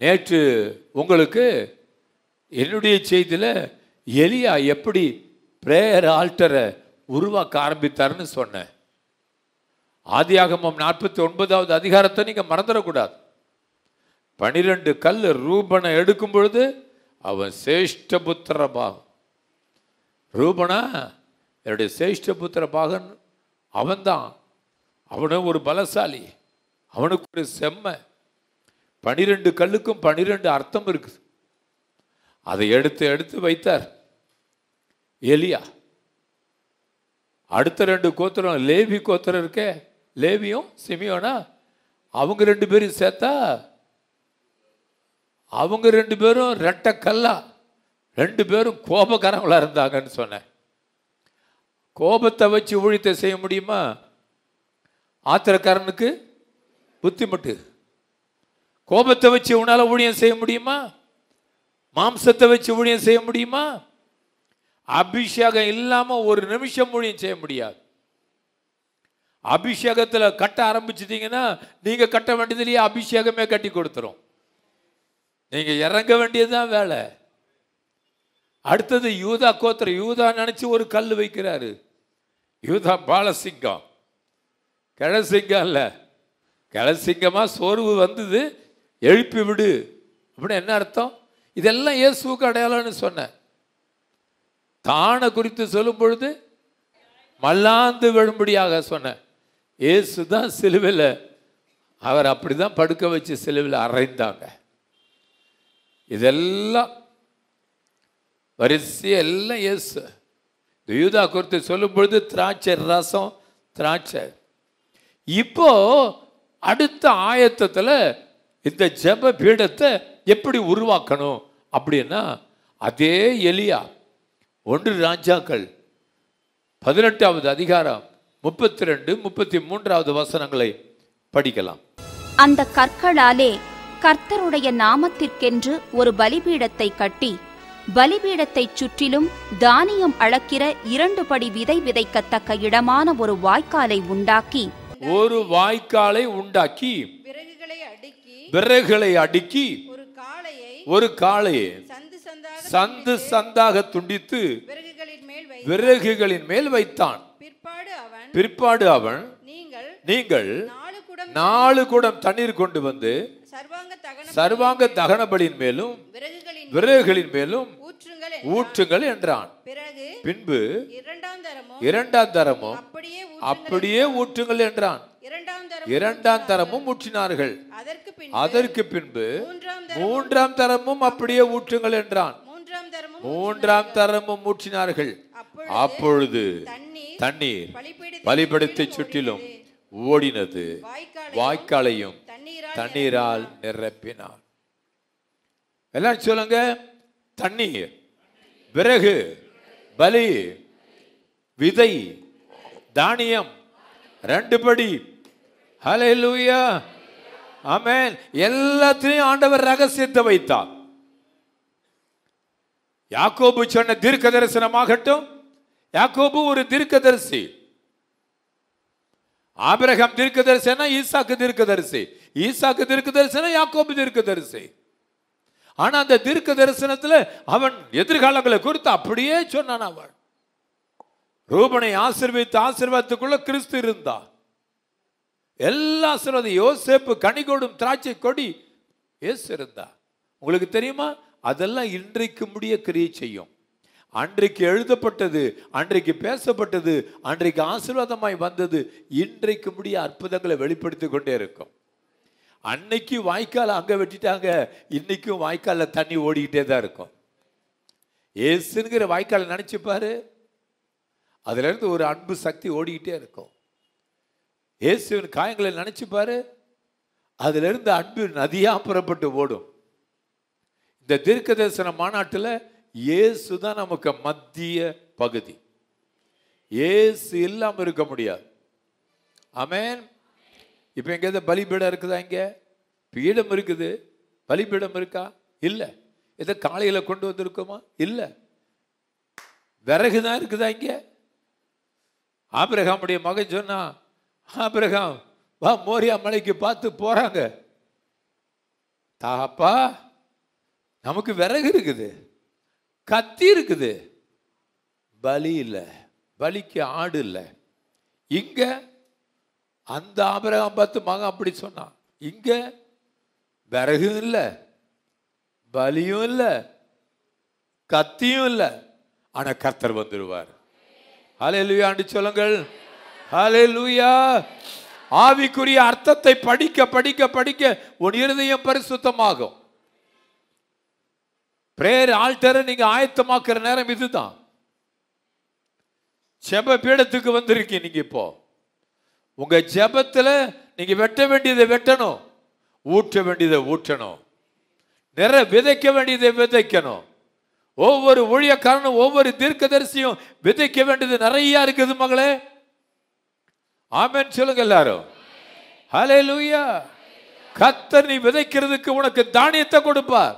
நேற்று உங்களுக்கு என்னுடைய செய்தியில் எலியா எப்படி பிரேயர் ஆல்டரை உருவாக்க ஆரம்பித்தாருன்னு சொன்னேன் ஆதியாகமம் நாற்பத்தி ஒன்பதாவது அதிகாரத்தை நீங்கள் மறந்துடக்கூடாது பனிரெண்டு கல் ரூபனை எடுக்கும் பொழுது அவன் சேஷ்ட புத்திர பாகம் ரூபனா என்னுடைய சேஷ்ட புத்திர பாகன் அவன்தான் அவனும் ஒரு பலசாலி அவனுக்கு ஒரு செம்மை பனிரெண்டு கல்லுக்கும் பனிரெண்டு அர்த்தம் இருக்குது அதை எடுத்து எடுத்து வைத்தார் எலியா அடுத்த ரெண்டு கோத்திரம் லேவி கோத்திரம் இருக்கே லேவியும் சிமியோனா அவங்க ரெண்டு பேரும் சேர்த்தா அவங்க ரெண்டு பேரும் ரெட்டை கல்லா ரெண்டு பேரும் கோபக்காரங்களா இருந்தாங்கன்னு சொன்னேன் கோபத்தை வச்சு ஊழியத்தை செய்ய முடியுமா ஆத்திரக்காரனுக்கு புத்திமட்டு கோபத்தை வச்சு உன்னால ஊழியம் செய்ய முடியுமா மாம்சத்தை வச்சு ஊழியம் செய்ய முடியுமா அபிஷேகம் இல்லாம ஒரு நிமிஷம் ஊழியம் செய்ய முடியாது அபிஷேகத்துல கட்ட ஆரம்பிச்சிட்டீங்கன்னா நீங்க கட்ட வேண்டியதுலயே அபிஷேகமே கட்டி கொடுத்துரும் நீங்க இறங்க வேண்டியதுதான் வேலை அடுத்தது யூதா கோத்திர யூதா நினைச்சு ஒரு கல் வைக்கிறாரு யூதா பாலசிங்கம் கிழசிங்கம் இல்ல கிழசிங்கமா சோர்வு வந்தது எழுப்பி விடு அப்படின்னு என்ன அர்த்தம் இதெல்லாம் இயேசுவுக்கு அடையாளம்னு சொன்னேன் தானை குறித்து சொல்லும் பொழுது மல்லாந்து விழும்படியாக சொன்னேன் இயேசு தான் சிலுவையில் அவர் அப்படி தான் படுக்க வச்சு சிலுவையில் அறைந்தாங்க இதெல்லாம் வரிசை எல்லாம் இயேசு இந்த யூதா குறித்து சொல்லும் பொழுது திராட்சை ரசம் திராட்சை இப்போ அடுத்த ஆயத்தத்தில் இந்த ஜெப பீடத்தை எப்படி உருவாக்கணும் அப்படின்னா அதே எலியா ஒன்று ராஜாக்கள் பதினெட்டாவது அதிகாரம் முப்பத்தி ரெண்டு முப்பத்தி மூன்றாவது வசனங்களை படிக்கலாம் அந்த கற்களாலே கர்த்தருடைய நாமத்திற்கென்று ஒரு பலிபீடத்தை கட்டி பலிபீடத்தைச் சுற்றிலும் தானியம் அளக்கிற இரண்டு படி விதை விதைக்கத்தக்க இடமான ஒரு வாய்க்காலை உண்டாக்கி ஒரு வாய்க்காலை உண்டாக்கி விறகுகளை அடுக்கி விறகுகளை அடுக்கி ஒரு காளையை ஒரு காளையை சந்து சந்தாக சந்து சந்தாக துண்டித்து விறகுகளின் மேல் வை விறகுகளின் மேல் வைத்தான் பிற்பாடு அவன் பிற்பாடு அவன் நீங்கள் நீங்கள் நாலு குடம் நாலு குடம் தண்ணீர் கொண்டு வந்து சர்வாங்க தகன சர்வாங்க தகனபலியின் மேலும் விறகுகளின் விறகுகளின் மேலும் ஊற்றுங்கள் என்- ஊற்றுங்கள் என்றான் பிறகு பின்பு இரண்டாம் தரமும் இரண்டாம் தரமும் அப்படியே ஊ- அப்படியே ஊற்றுங்கள் என்றான் இரண்டாம் தரம் இரண்டாம் தரமும் ஊற்றினார்கள் அதற்கு பின் அதற்கு பின்பு மூன்றாம் தரம் மூன்றாம் தரமும் அப்படியே ஊற்றுங்கள் என்றான் மூன்றாம் தரமும் மூன்றாம் தரமும் ஊற்றினார்கள் அப்பொழுது அப்பொழுது தண்ணீர் தண்ணீர் பலிபீடத்தை பலிபடத்தை சுற்றிலும் ஓடினது வாய்க்காலை வாய்க்காலையும் தண்ணீரால் தண்ணீரால் நிரப்பினார் எல்லாம் சொல்லுங்க தண்ணீர் விறகு பலி விதை தானியம் ரெண்டு படி ஹalleluya ஆமென் எல்லாத்தையும் ஆண்டவர் ரகசியத்தை வைத்தார் யாக்கோபு சொன்ன தீர்க்க தரிசனமாகட்டும் யாக்கோபு ஒரு தீர்க்கதரிசி ஆபிரகாம் தீர்க்கதரிசனா ஈசாக்கு தீர்க்கதரிசி ஈசாக்கு தீர்க்கதரிசனா யாக்கோபு தீர்க்கதரிசி ஆனா அந்த தீர்க்க தரிசனத்துல அவன் எதிர்காலங்களை குறித்து அப்படியே சொன்னான் அவன் ரூபனை ஆசீர்வதித்து ஆசீர்வாதத்துக்குள்ள கிறிஸ்து இருந்தா எல்லா ஆசீர்வாதம் யோசேப்பு கனிகொடும் திராட்சை கொடி இயேசு இருந்தா உங்களுக்கு தெரியுமா அதெல்லாம் இன்றைக்கு முடிய கிரியை செய்யும் அன்றைக்கு எழுதப்பட்டது அன்றைக்கு பேசப்பட்டது அன்றைக்கு ஆசீர்வாதமாய் வந்தது இன்றைக்கு முடிய அற்புதங்களை வெளிப்படுத்தி கொண்டே இருக்கும் அன்னைக்கு வாய்க்கால் அங்க வெட்டிட்டாங்க இன்னைக்கும் வாய்க்கால்ல தண்ணி ஓடிக்கிட்டே தான் இருக்கும் ஏசுங்கிற வாய்க்காலை நினைச்சு பாரு அதுல இருந்து ஒரு அன்பு சக்தி ஓடிக்கிட்டே இருக்கும் இயேசுவின் காயங்களை நினைச்சு பாரு அதுல இருந்து அன்பு நதியா புறப்பட்டு ஓடும் இந்த தீர்க்க தரிசன மாநாட்டில் இயேசு தான் நமக்கு மத்திய பகுதி இயேசு இல்லாம இருக்க முடியாது ஆமென் இப்போ எங்கேயாவது பலிபீடம் இருக்குதா இங்க பீடம் இருக்குது பலிபீடம் இருக்கா இல்லை இதை காலையில கொண்டு வந்திருக்கோமா இல்லை விறகு தான் இருக்குதா இங்க ஆபிரகாமுடைய மகன் சொன்னா ஆபிரகாம் வா மோரியா மலைக்கு பார்த்து போறாங்க தாப்பா நமக்கு விறகு இருக்குது கத்தி இருக்குது பலி இல்லை பலிக்கு ஆடு இல்லை இங்க அந்த ஆபரகம் பார்த்து மகன் அப்படி சொன்னான் இங்க விறகும் இல்லை பலியும் இல்லை கத்தியும் இல்லை ஆனா கர்த்தர் வந்துடுவார் ஹலே லூயாண்டு சொல்லுங்கள் ஹலே லூயா ஆவிக்குரிய அர்த்தத்தை படிக்க படிக்க படிக்க உன் இருதயம் பரிசுத்தமாகும் பிரேயர் ஆல்டரை நீங்க ஆயத்தமாக்குற நேரம் இதுதான் ஜெப பீடத்துக்கு வந்திருக்கீங்க நீங்க இப்போ உங்க ஜெபத்துல நீங்க வெட்ட வேண்டியதை வெட்டணும் ஊற்ற வேண்டியதை ஊற்றணும் நிற விதைக்க வேண்டியதை விதைக்கணும் ஒவ்வொரு ஊழியக்காரனும் ஒவ்வொரு தீர்க்கதரிசியும் விதைக்க வேண்டியது நிறைய இருக்குது மகளே ஆமென் சொல்லுங்க எல்லாரும் ஹலே லூயா கத்தர் நீ விதைக்கிறதுக்கு உனக்கு தானியத்தை கொடுப்பார்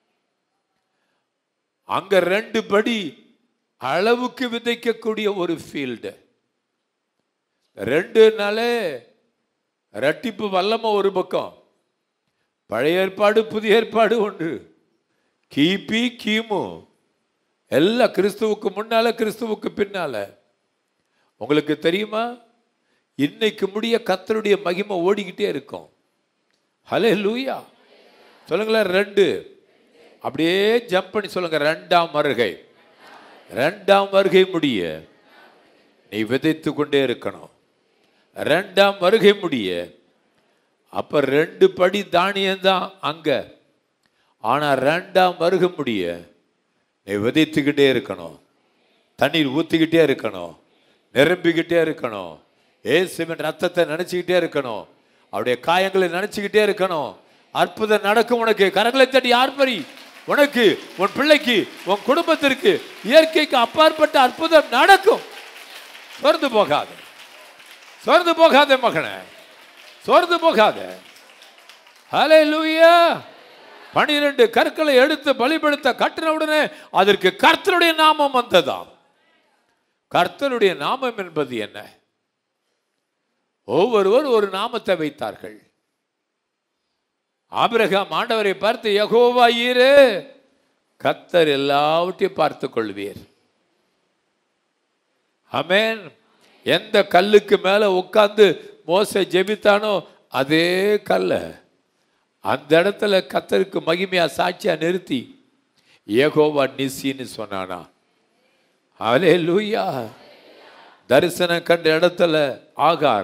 அங்க ரெண்டு படி அளவுக்கு விதைக்கக்கூடிய ஒரு ஃபீல்டு ரெண்டு நாளே ரட்டிப்பு வல்லம ஒரு பக்கம் பழைய ஏற்பாடு புதிய ஏற்பாடு ஒன்று கிபி கிமு எல்லாம் கிறிஸ்துவுக்கு முன்னால கிறிஸ்துவுக்கு பின்னால உங்களுக்கு தெரியுமா இன்னைக்கு முடிய கத்தருடைய மகிமை ஓடிக்கிட்டே இருக்கும் ஹலே லூயா சொல்லுங்களேன் ரெண்டு அப்படியே ஜம்ப் பண்ணி சொல்லுங்க ரெண்டாம் வருகை ரெண்டாம் வருகை முடிய நீ விதைத்து கொண்டே இருக்கணும் ரெண்டாம் வருகை முடிய அப்ப ரெண்டு படி தானியம் தான் அங்க ஆனா ரெண்டாம் வருகை முடிய நீ விதைத்துக்கிட்டே இருக்கணும் தண்ணீர் ஊத்திக்கிட்டே இருக்கணும் நிரம்பிக்கிட்டே இருக்கணும் ஏசுவின் ரத்தத்தை நினைச்சுக்கிட்டே இருக்கணும் அவருடைய காயங்களை நினைச்சுக்கிட்டே இருக்கணும் அற்புதம் நடக்கும் உனக்கு கரங்களை தட்டி ஆர்ப்பரி உனக்கு உன் பிள்ளைக்கு உன் குடும்பத்திற்கு இயற்கைக்கு அப்பாற்பட்ட அற்புதம் நடக்கும் சோர்ந்து போகாத சோர்ந்து போகாத மகனே சோர்ந்து போகாத ஹலே லூயா பனிரெண்டு கற்களை எடுத்து பலிபடுத்த கட்டின உடனே அதற்கு கர்த்தருடைய நாமம் வந்ததாம் கர்த்தருடைய நாமம் என்பது என்ன ஒவ்வொருவர் ஒரு நாமத்தை வைத்தார்கள் ஆபிரகாம் ஆண்டவரை பார்த்து யகோவா ஈரு கத்தர் எல்லாவற்றையும் பார்த்து கொள்வீர் அமேன் எந்த கல்லுக்கு மேல உட்கார்ந்து மோச ஜெபித்தானோ அதே கல்ல அந்த இடத்துல கத்தருக்கு மகிமையா சாட்சியா நிறுத்தி ஏகோவா நிசின்னு சொன்னானா அலே லூயா தரிசனம் கண்ட இடத்துல ஆகார்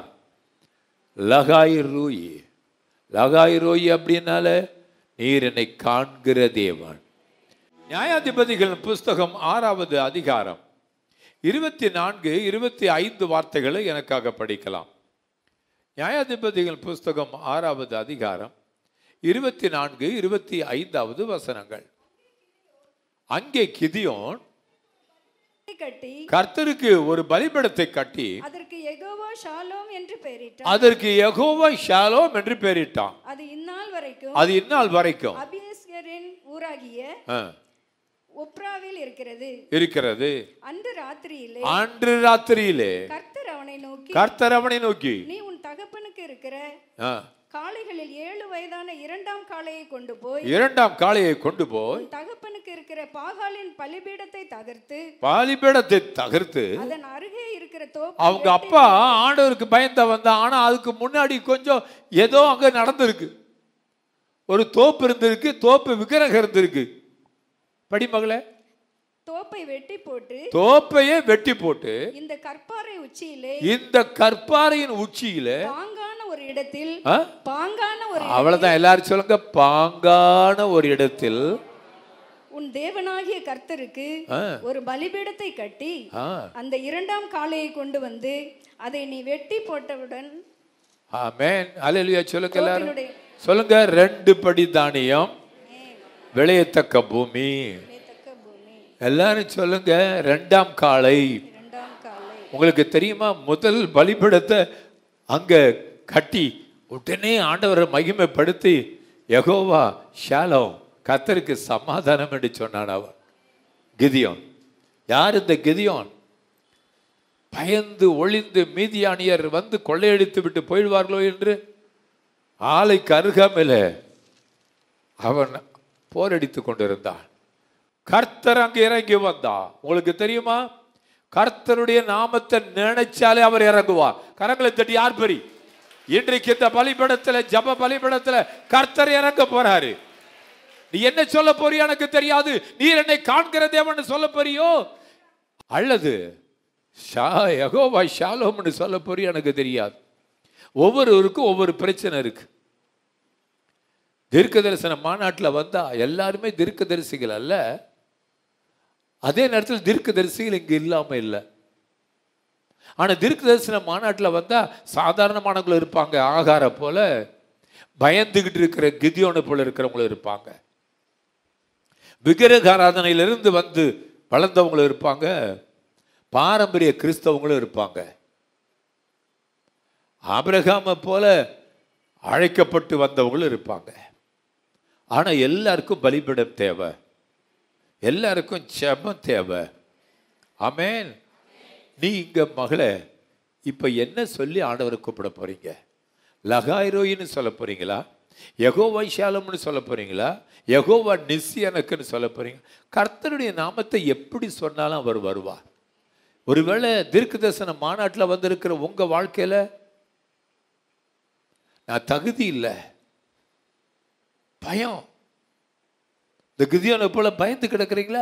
லகாய் ரூயி லகாய் ரோயி அப்படின்னால நீர் என்னை காண்கிற தேவன் நியாயாதிபதிகள் புஸ்தகம் ஆறாவது அதிகாரம் இருபத்தி நான்கு இருபத்தி ஐந்து வார்த்தைகளை எனக்காக படிக்கலாம் நியாயாதிபதிகள் புஸ்தகம் ஆறாவது அதிகாரம் இருபத்தி நான்கு இருபத்தி ஐந்தாவது வசனங்கள் அங்கே கிதியோன் கட்டி கர்த்தருக்கு ஒரு பலிபடத்தை கட்டி அதற்கு எகோவா ஷாலோம் என்று பெயரிட்டார் அதற்கு யெகோவா ஷாலோம் என்று பெயரிட்டான் அது இந்நாள் வரைக்கும் அது இந்நாள் வரைக்கும் அபியஸ்கரின் ஊராகிய ஆ, ஒப்ராவில் இருக்கிறது இருக்கிறது அன்று ராத்திரியிலே அன்று ராத்திரியிலே கர்த்தர் அவனை நோக்கி கர்த்தர் அவனை நோக்கி நீ உன் தகப்பனுக்கு இருக்கிற ஆ, காளைகளில் ஏழு வயதான இரண்டாம் காளையை கொண்டு போய் இரண்டாம் காளையை கொண்டு போய் உன் தகப்பனுக்கு இருக்கிற பாகாலின் பலிபீடத்தை தகர்த்து பாலிபீடத்தை தகர்த்து அதன் அருகே இருக்கிற தோப்பு அவங்க அப்பா ஆண்டவருக்கு பயந்த வந்தா ஆனா அதுக்கு முன்னாடி கொஞ்சம் ஏதோ அங்க நடந்திருக்கு ஒரு தோப்பு இருந்திருக்கு தோப்பு விக்கிரகம் இருந்திருக்கு படி மகளே தோப்பை வெட்டி போட்டு தோப்பையே வெட்டி போட்டு இந்த கற்பாறை உச்சியிலே இந்த கற்பாறையின் உச்சியில பாங்கான ஒரு இடத்தில் ஆ? பாங்கான ஒரு அவ்வளவுதான் எல்லாரும் சொல்லுங்க பாங்கான ஒரு இடத்தில் உன் தேவனாகிய கர்த்தருக்கு ஆ. ஒரு பலிபீடத்தை கட்டி ஆ, அந்த இரண்டாம் காளையை கொண்டு வந்து அதை நீ வெட்டி போட்டவுடன் ஆமென் அல்லேலூயா சொல்லுங்க எல்லாரும் தோப்பினுடைய சொல்லுங்க ரெண்டு படி தானியம் விளையத்தக்க பூமி தக்க பூமி எல்லாரும் சொல்லுங்க ரெண்டாம் காளை இரண்டாம் காளை உங்களுக்கு தெரியுமா முதல் பலிபீடத்தை அங்க கட்டி உடனே ஆண்டவரை மகிமைப்படுத்தி யெகோவா ஷாலோம் கத்தருக்கு சமாதானம் என்று சொன்னான் அவன் கிதியோன் யார் இந்த கிதியோன் பயந்து ஒளிந்து மீதியானியர் வந்து கொள்ளையடித்து விட்டு போயிடுவார்களோ என்று ஆலைக்கு அருகாமையில் அவன் போரடித்து கொண்டிருந்தான் கர்த்தர் அங்கு இறங்கி வந்தா உங்களுக்கு தெரியுமா கர்த்தருடைய நாமத்தை நினைச்சாலே அவர் இறங்குவார் கரங்களை தட்டி யார் பெரி இன்றைக்கு இந்த பலிபடத்துல ஜப பலிபடத்துல கர்த்தர் இறங்க போறாரு நீ என்ன சொல்ல போறியோ எனக்கு தெரியாது நீர் என்னை காண்கிற தேவன் சொல்ல போறியோ அல்லது ஷா யகோவா ஷாலோம்னு சொல்ல போறியோ எனக்கு தெரியாது ஒவ்வொருவருக்கும் ஒவ்வொரு பிரச்சனை இருக்கு தீர்க்க தரிசன மாநாட்டில் வந்தா எல்லாருமே தீர்க்க தரிசிகள் அல்ல அதே நேரத்தில் தீர்க்க தரிசிகள் இங்கே இல்லாமல் இல்லை ஆனால் தீர்க்க தரிசன மாநாட்டில் வந்தா சாதாரணமானவங்களும் இருப்பாங்க ஆகார போல பயந்துகிட்டு இருக்கிற கிதியோனை போல இருக்கிறவங்களும் இருப்பாங்க விக்கிரக ஆராதனையிலிருந்து வந்து வளர்ந்தவங்களும் இருப்பாங்க பாரம்பரிய கிறிஸ்தவங்களும் இருப்பாங்க ஆபிரகாமை போல அழைக்கப்பட்டு வந்தவங்களும் இருப்பாங்க ஆனா எல்லாருக்கும் பலிபீடம் தேவை எல்லாருக்கும் ஜெபம் தேவை ஆமென் நீ இங்க மகளே இப்ப என்ன சொல்லி ஆண்டவரை கூப்பிட போறீங்க லகாயிரோயின்னு சொல்ல போறீங்களா யகோவா ஷாலம்னு சொல்ல போறீங்களா யகோவா நிசி எனக்குன்னு சொல்ல போறீங்க கர்த்தருடைய நாமத்தை எப்படி சொன்னாலும் அவர் வருவார் ஒருவேளை தீர்க்க தரிசன மாநாட்டில் வந்திருக்கிற உங்க வாழ்க்கையில நான் தகுதி இல்லை பயம் இந்த கிதியோனை போல பயந்து கிடக்குறீங்களா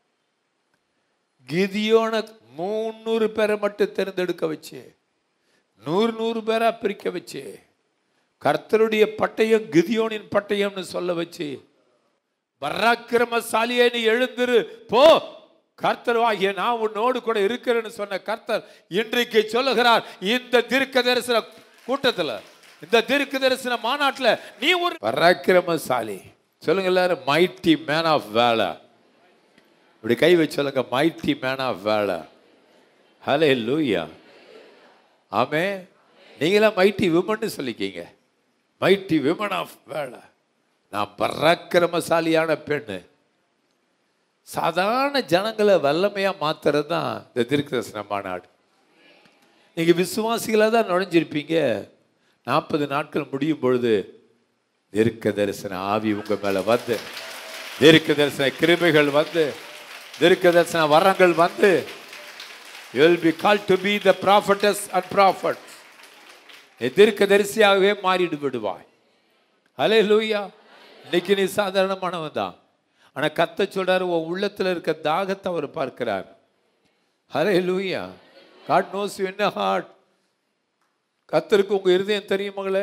கிதியோனை முந்நூறு பேரை மட்டும் தேர்ந்தெடுக்க வச்சு நூறு நூறு பேரா பிரிக்க வச்சு கர்த்தருடைய பட்டயம் கிதியோனின் பட்டயம்னு சொல்ல வச்சு பராக்கிரமசாலியே நீ எழுந்திரு போ கர்த்தர் ஆகிய நான் உன்னோடு கூட இருக்கிறேன்னு சொன்ன கர்த்தர் இன்றைக்கு சொல்லுகிறார் இந்த தீர்க்க தரிசன கூட்டத்துல இந்த தீர்க்க தரிசன மாநாட்டுல நீ ஒரு பராக்கிரமசாலி சொல்லுங்க எல்லாரும் மைட்டி மேன் ஆஃப் வேலை இப்படி கை வச்சு சொல்லுங்க மைட்டி மேன் ஆஃப் வேலை ஹலே லூயா ஆமே நீங்களாம் மைட்டி விமன்னு சொல்லிக்கீங்க மைட்டி விமன் ஆஃப் வேலை நான் பராக்கிரமசாலியான பெண்ணு சாதாரண ஜனங்களை வல்லமையா மாத்துறது தான் இந்த தீர்க்கதரிசன மாநாடு நீங்க விசுவாசிகளாக தான் நுழைஞ்சிருப்பீங்க நாற்பது நாட்கள் முடியும் பொழுது தீர்க்க தரிசன ஆவி உங்க மேல வந்து தீர்க்க தரிசன கிருபைகள் வந்து தீர்க்க தரிசன வரங்கள் வந்து you will be called to be the prophetess and prophet நீ தீர்க்க தரிசியாகவே மாறிடு விடுவாய் ஹலே லூயா இன்னைக்கு நீ சாதாரணமானவன் தான் ஆனா கத்த சொல்றாரு உன் உள்ளத்துல இருக்க தாகத்தை அவர் பார்க்கிறார் hallelujah God knows you என்ன ஹார்ட் கத்தருக்கு உங்க இருதயம் தெரியும் மகளே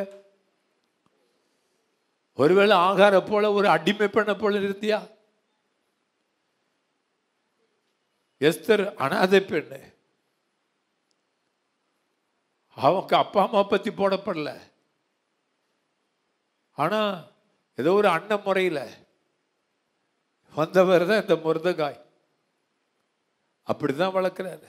ஒருவேளை ஆகார போல ஒரு அடிமை பண்ண போல இருந்தியா எஸ்தர் அனாதை பெண்ணு அவங்க அப்பா அம்மா பத்தி போடப்படல ஆனா ஏதோ ஒரு அண்ணன் முறையில் வந்தவர் தான் இந்த முருதகாய் அப்படிதான் வளர்க்குறாரு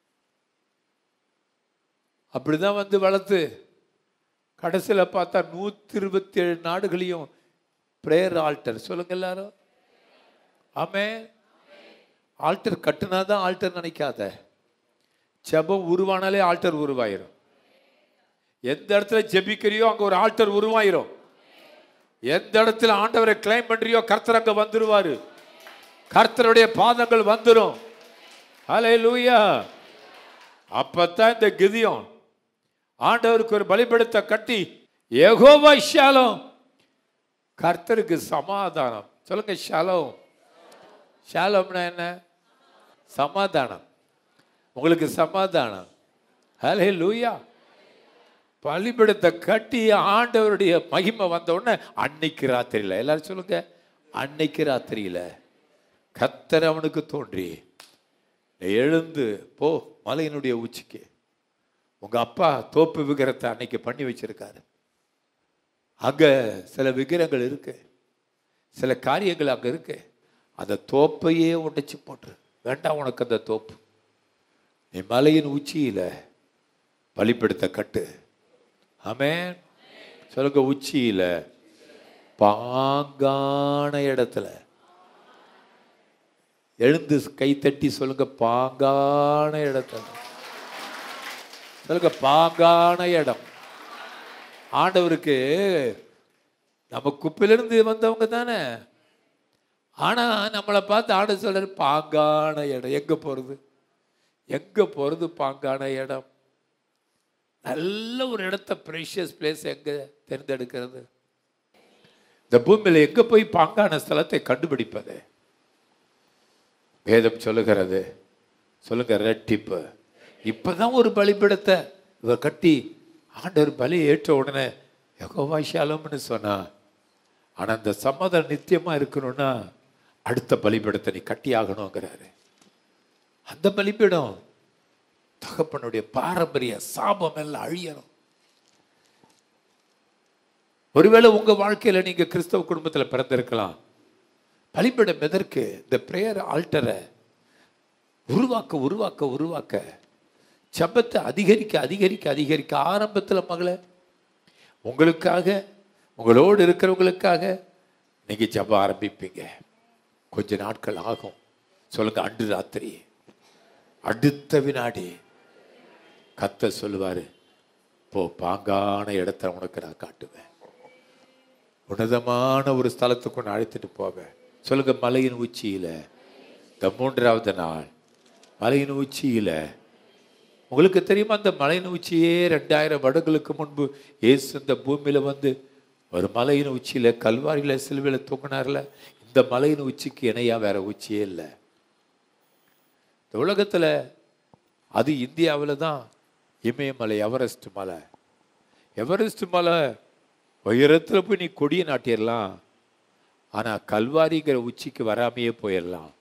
அப்படிதான் வந்து வளர்த்து கடைசியில் பார்த்தா நூற்றி இருபத்தி ஏழு நாடுகளையும் ப்ரேயர் ஆல்டர் சொல்லுங்க எல்லாரும் ஆமே ஆல்டர் கட்டுனா தான் ஆல்டர் நினைக்காத ஜெபம் உருவானாலே ஆல்டர் உருவாயிரும் எந்த இடத்துல ஜெபிக்கிறியோ அங்க ஒரு ஆல்டர் உருவாயிரும் எந்த இடத்துல ஆண்டவரை கிளைம் பண்றியோ கர்த்தர் அங்க வந்துருவாரு கர்த்தருடைய பாதங்கள் வந்துரும் ஹலே லூயா அப்பத்தான் இந்த கிதியம் ஆண்டவருக்கு ஒரு பலிபடுத்த கட்டி ஏகோவா ஷாலம் கர்த்தருக்கு சமாதானம் சொல்லுங்க ஷாலம் ஷாலம்னா என்ன சமாதானம் உங்களுக்கு சமாதானம் ஹலே லூயா பலிபடத்தை கட்டி ஆண்டவருடைய மகிமை வந்த உடனே அன்னைக்கு ராத்திரியில் எல்லாரும் சொல்லுங்க அன்னைக்கு ராத்திரியில் கத்தர் அவனுக்கு தோன்றி "நீ எழுந்து போ மலையினுடைய உச்சிக்கு உங்க அப்பா தோப்பு விக்கிரத்தை அன்னைக்கு பண்ணி வச்சிருக்காரு அங்க சில விக்கிரங்கள் இருக்கு சில காரியங்கள் அங்க இருக்கு அந்த தோப்பையே உடைச்சு போட்டுரு வேண்டாம் உனக்கு அந்த தோப்பு நீ மலையின் உச்சியில பலிப்படுத்த கட்டு ஆமென் சொல்லுங்க உச்சியில பாங்கான இடத்துல எழுந்து கை தட்டி சொல்லுங்க பாங்கான இடத்துல சொல்லுங்க பாங்கான இடம் ஆண்டவருக்கு நம்ம குப்பையிலிருந்து வந்தவங்க தானே ஆனா நம்மளை பார்த்து ஆட சொல்ற பாங்கான இடம் எங்க போறது எங்க போறது பாங்கான இடம் நல்ல ஒரு இடத்த ப்ரெஷியஸ் பிளேஸ் எங்க தேர்ந்தெடுக்கிறது இந்த பூமியில எங்க போய் பாங்கான ஸ்தலத்தை கண்டுபிடிப்பது வேதம் சொல்லுகிறது சொல்லுங்க ரெட்டிப்பு இப்பதான் ஒரு பலிபீடத்தை இவர் கட்டி ஆண்டவர் பலி ஏற்ற உடனே யகோவாஷாலம்னு சொன்னா ஆனா அந்த சம்மதம் நித்தியமா இருக்கணும்னா அடுத்த பலிபீடத்தை நீ கட்டி ஆகணுங்கிறாரு அந்த பலிபீடம் தகப்பனுடைய பாரம்பரிய சாபம் எல்லாம் அழியணும் ஒருவேளை உங்க வாழ்க்கையில நீங்க கிறிஸ்தவ குடும்பத்துல பிறந்திருக்கலாம் பலிபீடம் எதற்கு இந்த பிரேயர் ஆல்டரை உருவாக்க உருவாக்க உருவாக்க ஜெபத்தை அதிகரிக்க அதிகரிக்க அதிகரிக்க ஆரம்பத்தில் மகளே உங்களுக்காக உங்களோடு இருக்கிறவங்களுக்காக நீங்க ஜெபம் ஆரம்பிப்பீங்க கொஞ்ச நாட்கள் ஆகும் சொல்லுங்க அன்று ராத்திரி அடுத்த வினாடி கத்த சொல்லுவாரு போ பாங்கான இடத்த உனக்கு நான் காட்டுவேன் உன்னதமான ஒரு ஸ்தலத்துக்கு ஒன்று அழைத்துட்டு போவேன் சொல்லுங்க மலையின் உச்சியில இந்த மூன்றாவது நாள் மலையின் உச்சியில உங்களுக்கு தெரியுமா அந்த மலையின் உச்சியே ரெண்டாயிரம் வருடங்களுக்கு முன்பு இயேசு இந்த பூமியில வந்து ஒரு மலையின் உச்சியில கல்வாரியில சிலுவையில தூங்கினார்ல இந்த மலையின் உச்சிக்கு இணையா வேற உச்சியே இல்லை இந்த உலகத்துல அது இந்தியாவில் தான் இமயமலை எவரெஸ்ட் மலை எவரெஸ்ட் மலை உயரத்தில் போய் நீ கொடியை நாட்டிடலாம் ஆனால் கல்வாரிங்கிற உச்சிக்கு வராமையே போயிடலாம்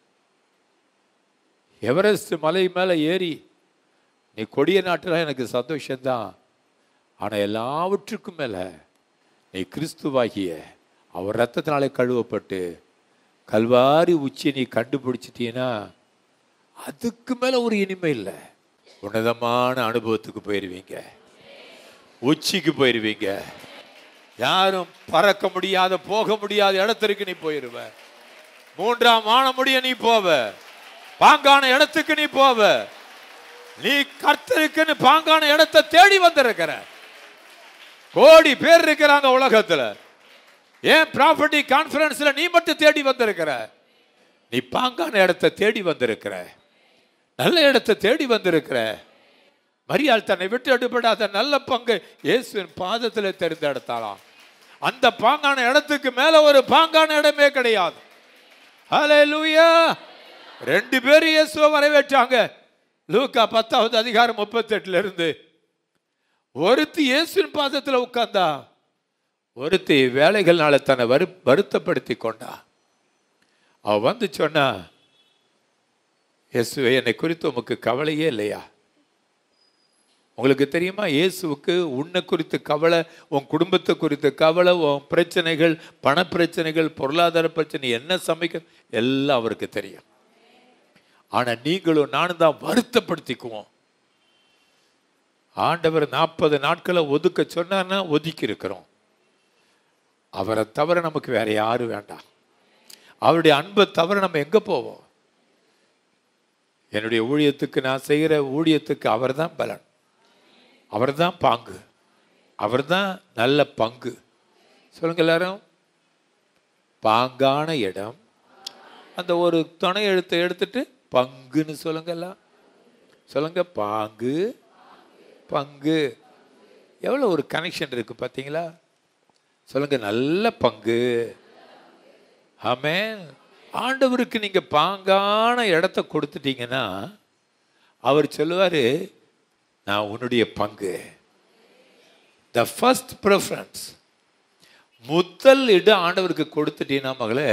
எவரெஸ்ட் மலை மேலே ஏறி நீ கொடியை நாட்டலாம் எனக்கு சந்தோஷம்தான் ஆனால் எல்லாவற்றுக்கும் மேலே நீ கிறிஸ்துவாகிய அவர் ரத்தத்தினாலே கழுவப்பட்டு கல்வாரி உச்சியை நீ கண்டுபிடிச்சிட்டீன்னா அதுக்கு மேலே ஒரு இனிமை இல்லை உன்னதமான அனுபவத்துக்கு போயிடுவீங்க உச்சிக்கு போயிடுவீங்க யாரும் பறக்க முடியாத போக முடியாத இடத்திற்கு நீ போயிருவ மூன்றாம் வான முடிய நீ போவ பாங்கான இடத்துக்கு நீ போவ நீ கர்த்தருக்குன்னு பாங்கான இடத்தை தேடி வந்திருக்கிற கோடி பேர் இருக்கிறாங்க உலகத்துல ஏன் ப்ராப்பர்ட்டி கான்ஃபரன்ஸ்ல நீ மட்டும் தேடி வந்திருக்கிற நீ பாங்கான இடத்தை தேடி வந்திருக்கிற நல்ல இடத்தை தேடி வந்திருக்கிற மரியாள் தன்னை விட்டு எடுபடாத நல்ல பங்கு இயேசுவின் பாதத்தில் தெரிந்தெடுத்தாளாம் அந்த பாங்கான இடத்துக்கு மேல ஒரு பாங்கான இடமே கிடையாது ஹalleluya ரெண்டு பேரும் இயேசுவை வரவேற்றாங்க லூக்கா பத்தாவது அதிகாரம் முப்பத்தெட்டுல இருந்து ஒருத்தி இயேசுவின் பாதத்தில் உட்கார்ந்தா ஒருத்தி வேலைகள்னால தன்னை வரு வருத்தப்படுத்தி கொண்டா அவ வந்து சொன்னா இயேசுவே என்னை குறித்து உமக்கு கவலையே இல்லையா உங்களுக்கு தெரியுமா இயேசுவுக்கு உன்னை குறித்து கவலை உன் குடும்பத்தை குறித்து கவலை உன் பிரச்சனைகள் பண பிரச்சனைகள் பொருளாதார பிரச்சனை என்ன சமைக்க எல்லாம் அவருக்கு தெரியும் ஆனா நீங்களும் நானும் தான் வருத்தப்படுத்திக்குவோம் ஆண்டவர் நாற்பது நாட்களை ஒதுக்க சொன்னார்னா ஒதுக்கி இருக்கிறோம் அவரை தவிர நமக்கு வேற யாரும் வேண்டாம் அவருடைய அன்பை தவிர நம்ம எங்க போவோம் என்னுடைய ஊழியத்துக்கு நான் செய்கிற ஊழியத்துக்கு அவர்தான் பலன் அவர்தான் பாங்கு அவர்தான் நல்ல பங்கு சொல்லுங்க எல்லாரும் பாங்கான இடம் அந்த ஒரு துணை எழுத்தை எடுத்துட்டு பங்குன்னு சொல்லுங்க எல்லாம் சொல்லுங்க பாங்கு பங்கு எவ்வளோ ஒரு கனெக்ஷன் இருக்கு பார்த்தீங்களா சொல்லுங்க நல்ல பங்கு ஆமென் ஆண்டவருக்கு நீங்க பாங்கான இடத்த கொடுத்துட்டீங்கன்னா அவர் சொல்லுவாரு நான் உன்னுடைய பங்கு த ஃபர்ஸ்ட் ப்ரிஃபரன்ஸ் முதல் இடம் ஆண்டவருக்கு கொடுத்துட்டீங்கன்னா மகளே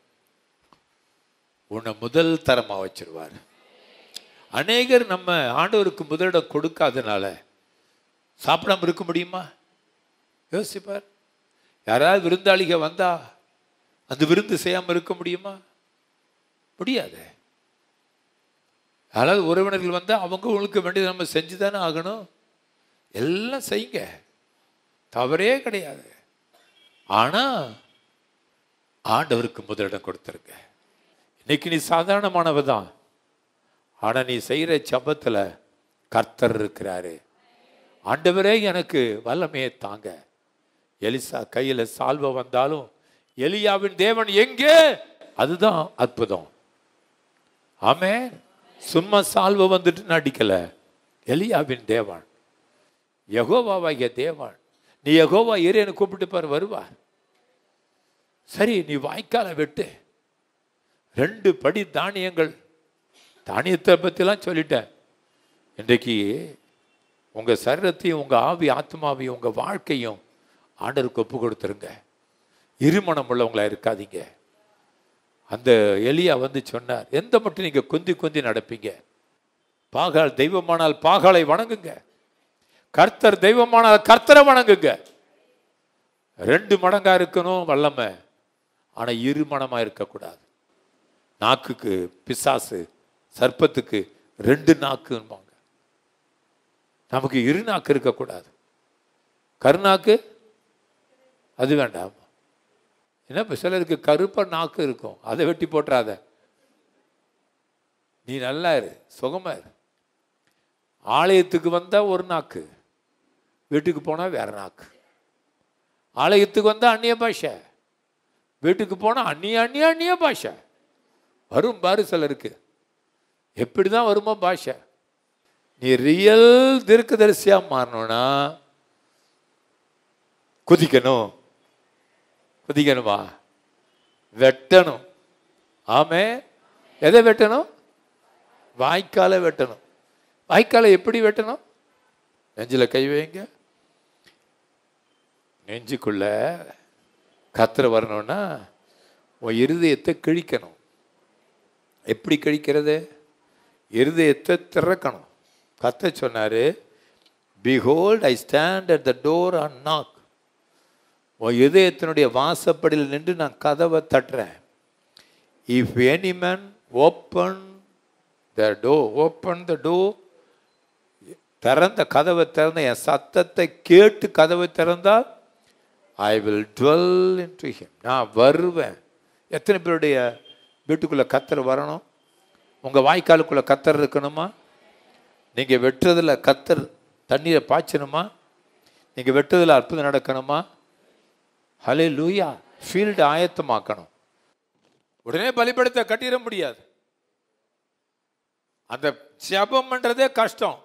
உன்னை முதல் தரமா வச்சிருவார் அநேகர் நம்ம ஆண்டவருக்கு முதலிடம் கொடுக்காதனால சாப்பிடாம இருக்க முடியுமா யோசிப்பார் யாராவது விருந்தாளிக வந்தா அந்த விருந்து செய்யாம இருக்க முடியுமா முடியாது யாராவது உறவினர்கள் வந்தால் அவங்களுக்கு வேண்டியது நம்ம செஞ்சு தானே ஆகணும் எல்லாம் செய்யுங்க தவறே கிடையாது ஆனால் ஆண்டவருக்கு முதலிடம் கொடுத்துருங்க இன்னைக்கு நீ சாதாரணமானவ தான் ஆனால் நீ செய்கிற ஜபத்தில் கர்த்தர் இருக்கிறாரு ஆண்டவரே எனக்கு வல்லமையை தாங்க எலிசா கையில் சால்வை வந்தாலும் எலியாவின் தேவன் எங்கே அதுதான் அற்புதம் ஆமே சும்மா சால்வை வந்துட்டு நடிக்கல எலியாவின் தேவன் யகோவாவாகிய தேவன் நீ யகோவா ஏரியனை கூப்பிட்டு பாரு வருவார் சரி நீ வாய்க்கால வெட்டு ரெண்டு படி தானியங்கள் தானியத்தை பற்றிலாம் சொல்லிட்டேன் இன்றைக்கு உங்கள் சரீரத்தையும் உங்கள் ஆவி ஆத்மாவையும் உங்கள் வாழ்க்கையும் ஆண்டருக்கு ஒப்பு கொடுத்துருங்க இருமணம் உள்ளவங்களா இருக்காதீங்க அந்த எலியா வந்து சொன்னார் எந்த மட்டும் நீங்கள் குந்தி குந்தி நடப்பீங்க பாகால் தெய்வமானால் பாகாலை வணங்குங்க கர்த்தர் தெய்வமானால் கர்த்தரை வணங்குங்க ரெண்டு மடங்கா இருக்கணும் வல்லமை ஆனா இரு மடமா இருக்கக்கூடாது நாக்குக்கு பிசாசு சர்ப்பத்துக்கு ரெண்டு நாக்குன்பாங்க நமக்கு இரு நாக்கு இருக்கக்கூடாது கருநாக்கு அது வேண்டாம் என்ன இப்போ சிலருக்கு கருப்ப நாக்கு இருக்கும் அதை வெட்டி போட்டுறாத நீ நல்லா இரு சுகமா இரு ஆலயத்துக்கு வந்தா ஒரு நாக்கு வீட்டுக்கு போனா வேற நாக்கு ஆலயத்துக்கு வந்தா அந்நிய பாஷை வீட்டுக்கு போனா அந்நிய அந்நிய அந்நிய பாஷை வரும் பாரு சிலருக்கு எப்படி தான் வருமோ பாஷை நீ ரியல் தீர்க்கதரிசியா மாறணும்னா குதிக்கணும் குதிக்கணுமா வெட்டணும் ஆமே எதை வெட்டணும் வாய்க்காலை வெட்டணும் வாய்க்காலை எப்படி வெட்டணும் நெஞ்சில் கை வைங்க நெஞ்சுக்குள்ள கத்திர வரணும்னா உன் இருதயத்தை கிழிக்கணும் எப்படி கிழிக்கிறது இருதயத்தை திறக்கணும் கத்த சொன்னாரு behold I stand at the door and knock உன் இதயத்தினுடைய வாசப்படியில் நின்று நான் கதவை தட்டுறேன் if any man open the door open the door திறந்த கதவை திறந்த என் சத்தத்தை கேட்டு கதவை திறந்தால் I will dwell in to him நான் வருவேன் எத்தனை பேருடைய வீட்டுக்குள்ளே கத்தர் வரணும் உங்கள் வாய்க்காலுக்குள்ளே கத்தர் இருக்கணுமா நீங்கள் வெட்டுறதில் கத்தர் தண்ணீரை பாய்ச்சணுமா நீங்கள் வெட்டுறதில் அற்புதம் நடக்கணுமா ஹலே லூயா ஃபீல்டு ஆயத்தமாக்கணும் உடனே பலிபடத்தை கட்டிட முடியாது அந்த ஜபம் பண்றதே கஷ்டம்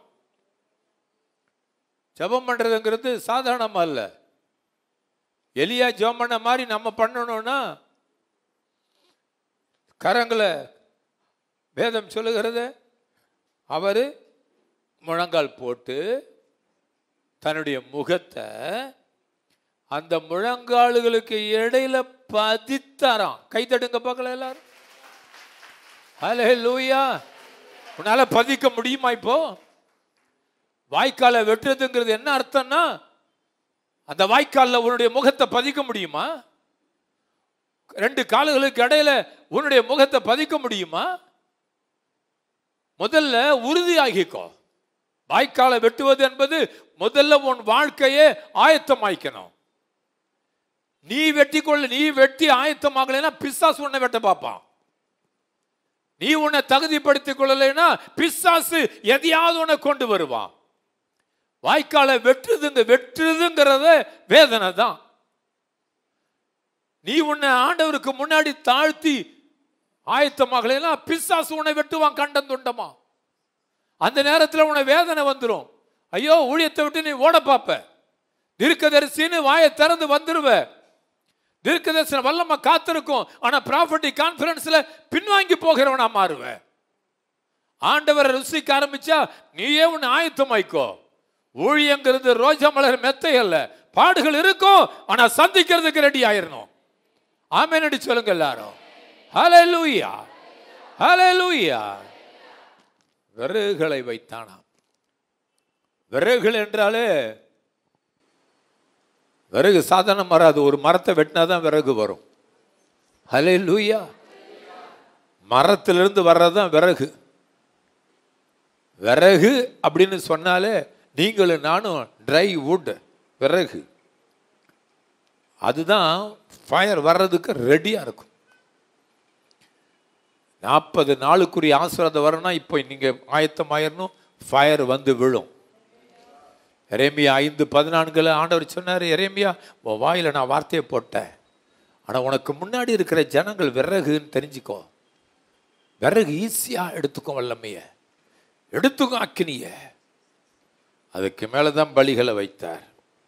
ஜபம் பண்றதுங்கிறது சாதாரணமா இல்ல எலியா ஜெபம் பண்ண மாதிரி நம்ம பண்ணணும்னா கரங்களை வேதம் சொல்லுகிறது அவர் முழங்கால் போட்டு தன்னுடைய முகத்தை அந்த முழங்காலுகளுக்கு இடையில பதித்தாராம் கை தட்டுங்க பார்க்கல எல்லாரும் ஹலே லூயா உன்னால பதிக்க முடியுமா இப்போ வாய்க்காலை வெட்டுறதுங்கிறது என்ன அர்த்தம்னா அந்த வாய்க்கால்ல உன்னுடைய முகத்தை பதிக்க முடியுமா ரெண்டு கால்களுக்கு இடையில உன்னுடைய முகத்தை பதிக்க முடியுமா முதல்ல உறுதியாகிக்கோ வாய்க்காலை வெட்டுவது என்பது முதல்ல உன் வாழ்க்கையே ஆயத்தமாய்க்கணும் நீ வெட்டி கொள்ள நீ வெட்டி ஆயத்தமாகலைன்னா பிசாசு உன்னை வெட்ட பார்ப்பான் நீ உன்னை தகுதிப்படுத்திக் கொள்ளலைன்னா பிசாசு எதையாவது உன்னை கொண்டு வருவான் வாய்க்காலை வெட்டுதுங்க வெட்டுதுங்கிறத வேதனை தான் நீ உன்னை ஆண்டவருக்கு முன்னாடி தாழ்த்தி ஆயத்தமாகலைன்னா பிசாசு உன்னை வெட்டுவான் கண்டம் துண்டமா அந்த நேரத்தில் உன்னை வேதனை வந்துடும் ஐயோ ஊழியத்தை விட்டு நீ ஓட பார்ப்ப தீர்க்கதரிசின்னு வாயை திறந்து வந்துருவ தீர்க்கதரிசன வல்லமா காத்திருக்கும் ஆனா ப்ராப்பர்ட்டி கான்ஃபரன்ஸ்ல பின்வாங்கி போகிறவனா மாறுவ ஆண்டவரை ருசிக்க ஆரம்பிச்சா நீயே உன்னை ஆயத்தமாய்க்கோ ஊழியங்கிறது ரோஜா மலர் மெத்தை அல்ல பாடுகள் இருக்கும் ஆனா சந்திக்கிறதுக்கு ரெடி ஆயிரணும் ஆமேனடி சொல்லுங்க எல்லாரும் ஹalleluya ஹalleluya விறகுகளை வைத்தானாம் விறகுகள் என்றாலே விறகு சாதாரணம் வராது ஒரு மரத்தை வெட்டினா தான் விறகு வரும் ஹலே லூயா மரத்திலிருந்து வர்றது தான் விறகு விறகு அப்படின்னு சொன்னாலே நீங்களும் நானும் ட்ரை வுட் விறகு அதுதான் ஃபயர் வர்றதுக்கு ரெடியாக இருக்கும் நாற்பது நாளுக்குரிய ஆசீர்வாதம் வரணும்னா இப்போ நீங்கள் ஆயத்தமாயிரணும் ஃபயர் வந்து விழும் எரேமியா ஐந்து பதினான்குல ஆண்டவர் சொன்னார் எரேமியா உன் வாயில நான் வார்த்தையை போட்டேன் ஆனா உனக்கு முன்னாடி இருக்கிற ஜனங்கள் விறகுன்னு தெரிஞ்சுக்கோ விறகு ஈஸியா எடுத்துக்கும் வல்லமைய எடுத்துக்கும் அக்கினிய அதுக்கு மேலே தான் பலிகளை வைத்தார்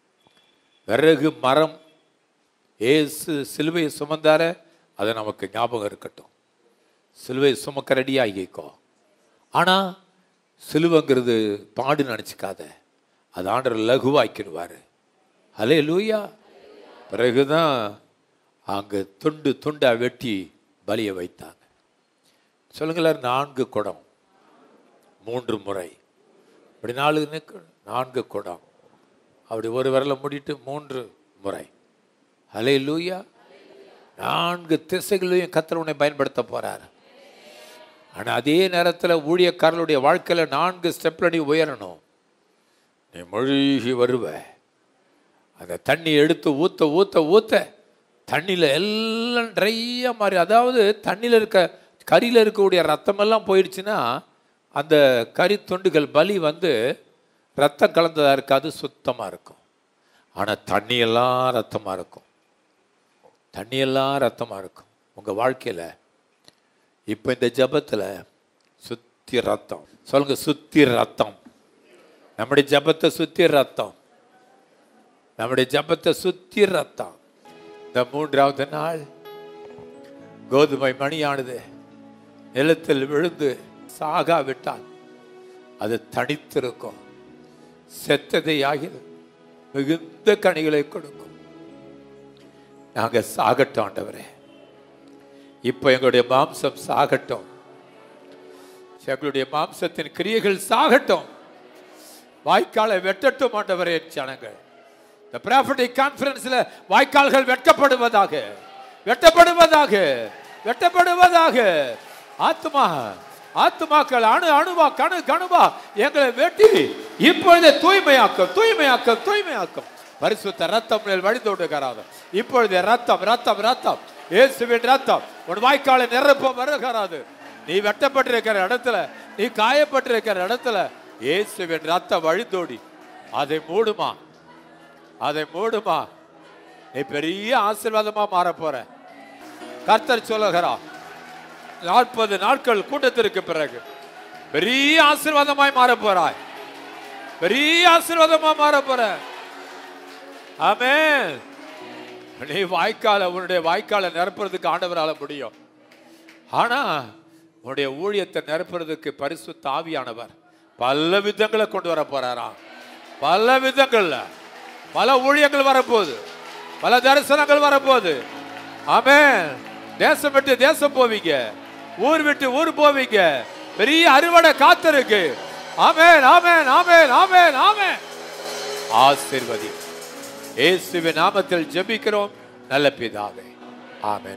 விறகு மரம் ஏசு சிலுவையை சுமந்தார அது நமக்கு ஞாபகம் இருக்கட்டும் சிலுவையை சுமக்க ரெடியாகிக்கோ ஆனால் சிலுவைங்கிறது பாடு நினச்சிக்காத அது ஆண்டர் லகுவாக்கிடுவார் அலே லூயா பிறகுதான் அங்கே துண்டு துண்டா வெட்டி பலியை வைத்தாங்க சொல்லுங்களேன் நான்கு குடம் மூன்று முறை இப்படி நாலு நிக்கு- நான்கு குடம் அப்படி ஒரு விரலை மூடிட்டு மூன்று முறை அலே லூயா நான்கு திசைகளையும் கத்தர் உன்னை பயன்படுத்த போறார் ஆனா அதே நேரத்தில் ஊழியக்காரர்களுடைய வாழ்க்கையில நான்கு ஸ்டெப்ல நீ உயரணும் நீ மூழ்கி வருவ அந்த தண்ணி எடுத்து ஊத்த ஊத்த ஊத்த தண்ணியில் எல்லாம் ட்ரையாக மாறி அதாவது தண்ணியில் இருக்க கறியில் இருக்கக்கூடிய ரத்தமெல்லாம் போயிடுச்சுன்னா அந்த கறி துண்டுகள் பலி வந்து ரத்தம் கலந்ததாக இருக்காது சுத்தமாக இருக்கும் ஆனால் தண்ணியெல்லாம் ரத்தமாக இருக்கும் தண்ணியெல்லாம் ரத்தமாக இருக்கும் உங்கள் வாழ்க்கையில் இப்போ இந்த ஜெபத்தில் சுத்தி ரத்தம் சொல்லுங்க சுத்தி ரத்தம் நம்முடைய ஜெபத்தை சுத்தி ரத்தம் நம்முடைய ஜெபத்தை சுத்தி ரத்தம் இந்த மூன்றாவது நாள் கோதுமை மணியானது நிலத்தில் விழுந்து சாகா விட்டால் அது தனித்திருக்கும் செத்ததை ஆகில் மிகுந்த கனிகளை கொடுக்கும் நாங்க சாகட்டும் ஆண்டவரே இப்போ எங்களுடைய மாம்சம் சாகட்டும் எங்களுடைய மாம்சத்தின் கிரியைகள் சாகட்டும் வாய்க்காலை வெட்டட்டும் ஆண்டவரே என் ஜனங்கள் இந்த ப்ராஃபிட்டிக் கான்ஃபரன்ஸில் வாய்க்கால்கள் வெட்டப்படுவதாக வெட்டப்படுவதாக வெட்டப்படுவதாக ஆத்மா ஆத்மாக்கள் அணு அணுவா கணு கணுவா எங்களை வெட்டி இப்பொழுது தூய்மையாக்கும் தூய்மையாக்கும் தூய்மையாக்கும் பரிசுத்த ரத்தம் மேல் வழிந்தோடுகிறார் இப்பொழுது ரத்தம் ரத்தம் ரத்தம் இயேசுவின் ரத்தம் உன் வாய்க்காலை நிரப்ப வருகிறாது நீ வெட்டப்பட்டிருக்கிற இடத்துல நீ காயப்பட்டிருக்கிற இடத்துல இயேசுவின் ரத்தம் வழிந்தோடி அதை மூடுமா அதை மூடுமா நீ பெரிய ஆசீர்வாதமா மாற போற கர்த்தர் சொல்லுகிறார் நாற்பது நாட்கள் கூட்டத்திற்கு பிறகு பெரிய ஆசீர்வாதமாய் மாற போறாய் பெரிய ஆசீர்வாதமா மாற போற ஆமென் நீ வாய்க்கால உன்னுடைய வாய்க்காலை நிரப்புறதுக்கு ஆண்டவரால முடியும் ஆனா உன்னுடைய ஊழியத்தை நிரப்புறதுக்கு பரிசுத்த ஆவியானவர் பல விதங்களை கொண்டு வர போறாராம் பல விதங்கள்ல பல ஊழியங்கள் வரப்போகுது பல தரிசனங்கள் வரப்போகுது ஆமென் தேசம் விட்டு தேசம் போவீங்க ஊர் விட்டு ஊர் போவீங்க பெரிய அறுவடை காத்திருக்கு ஆமென் ஆமென் ஆமென் ஆமென் ஆமென் ஆசீர்வதி இயேசுவின் நாமத்தில் ஜெபிக்கிறோம் நல்ல பிதாவே ஆமென்